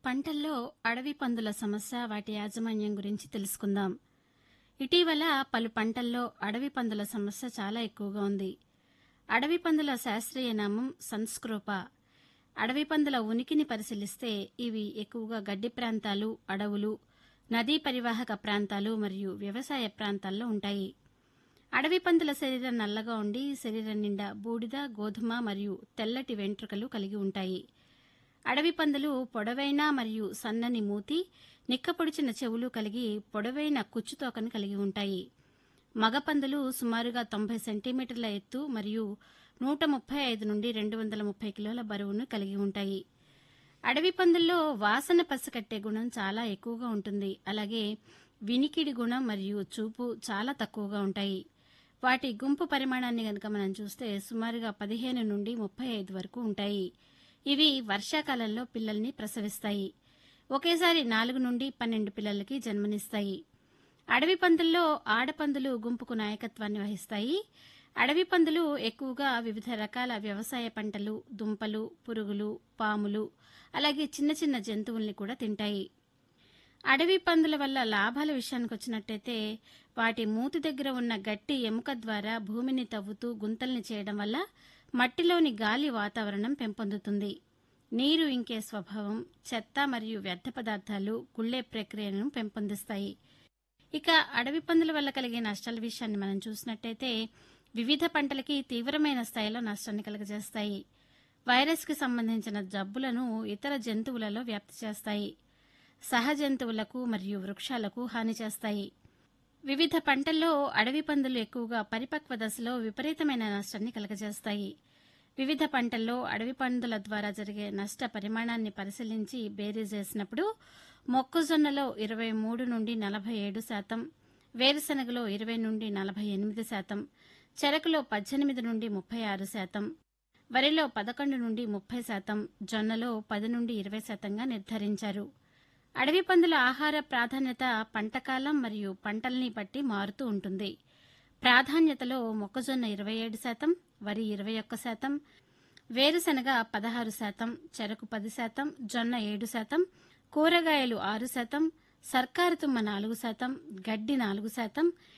పంటల్లో అడవి పందుల సమస్య వాటి యాజమాన్యం గురించి తెలుసుకుందాం ఇటీవల పలు పంటల్లో అడవి పందుల సమస్య చాలా ఎక్కువగా ఉంది అడవి పందుల శాస్త్రీయ నామం సంస్క్రోప అడవి పందుల ఉనికిని పరిశీలిస్తే ఇవి ఎక్కువగా గడ్డి ప్రాంతాలు అడవులు నదీ పరివాహక ప్రాంతాలు మరియు వ్యవసాయ ప్రాంతాల్లో ఉంటాయి అడవి పందుల శరీరం నల్లగా ఉండి శరీరం నిండా బూడిద గోధుమ మరియు తెల్లటి వెంట్రుకలు కలిగి ఉంటాయి అడవి పందులు పొడవైన మరియు సన్నని మూతి నిక్కపొడిచిన చెవులు కలిగి పొడవైన కుచ్చుతోకను కలిగి ఉంటాయి మగ పందులు సుమారుగా తొంభై సెంటీమీటర్ల ఎత్తు మరియు నూట ముప్పై ఐదు నుండి రెండు వందల ముప్పై కిలోల బరువును కలిగి ఉంటాయి అడవి పందుల్లో వాసన పసికట్టే గుణం చాలా ఎక్కువగా ఉంటుంది అలాగే వినికిడి గుణం మరియు చూపు చాలా తక్కువగా ఉంటాయి వాటి గుంపు పరిమాణాన్ని గనుక మనం చూస్తే సుమారుగా పదిహేను నుండి ముప్పై ఐదు వరకు ఉంటాయి ఇవి వర్షాకాలంలో పిల్లల్ని ప్రసవిస్తాయి ఒకేసారి నాలుగు నుండి పన్నెండు పిల్లలకి జన్మనిస్తాయి అడవి పందుల్లో ఆడపందులు గుంపుకు నాయకత్వాన్ని వహిస్తాయి అడవి పందులు ఎక్కువగా వివిధ రకాల వ్యవసాయ పంటలు దుంపలు పురుగులు పాములు అలాగే చిన్న చిన్న జంతువుల్ని కూడా తింటాయి అడవి పందుల వల్ల లాభాల విషయానికి వచ్చినట్టయితే వాటి మూతి దగ్గర ఉన్న గట్టి ఎముక ద్వారా భూమిని తవ్వుతూ గుంతల్ని చేయడం వల్ల మట్టిలోని గాలి వాతావరణం పెంపొందుతుంది నీరు ఇంకే స్వభావం చెత్త మరియు వ్యర్థ పదార్థాలు కుళ్ళే ప్రక్రియను పెంపొందిస్తాయి ఇక అడవి పందుల వల్ల కలిగే నష్టాల విషయాన్ని మనం చూసినట్టయితే వివిధ పంటలకి తీవ్రమైన స్థాయిలో నష్టాన్ని కలుగజేస్తాయి వైరస్కి సంబంధించిన జబ్బులను ఇతర జంతువులలో వ్యాప్తి చేస్తాయి సహజంతువులకు మరియు వృక్షాలకు హాని చేస్తాయి వివిధ పంటల్లో అడవి పందులు ఎక్కువగా పరిపక్వ దశలో విపరీతమైన నష్టాన్ని కలుగజేస్తాయి వివిధ పంటల్లో అడవి పందుల ద్వారా జరిగే నష్ట పరిమాణాన్ని పరిశీలించి బేరీజ్ వేసినప్పుడు మొక్కజొన్నలో ఇరవై మూడు నుండి నలభై ఏడు శాతం వేరుశనగలో ఇరవై నుండి నలభై ఎనిమిది శాతం చెరకులో పద్దెనిమిది నుండి ముప్పై ఆరు శాతం వరిలో పదకొండు నుండి ముప్పై శాతం జొన్నలో పది నుండి ఇరవై శాతంగా నిర్ధారించారు అడవి పందుల ఆహార ప్రాధాన్యత పంటకాలం మరియు పంటల్ని బట్టి మారుతూ ఉంటుంది ప్రాధాన్యతలో మొక్కజొన్న ఇరవై ఏడు శాతం వరి ఇరవై ఒక్క శాతం వేరుశనగ పదహారు శాతం చెరకు పది శాతం జొన్న ఏడు శాతం కూరగాయలు ఆరు శాతం సర్కారు తుమ్మ నాలుగు శాతం గడ్డి నాలుగు శాతం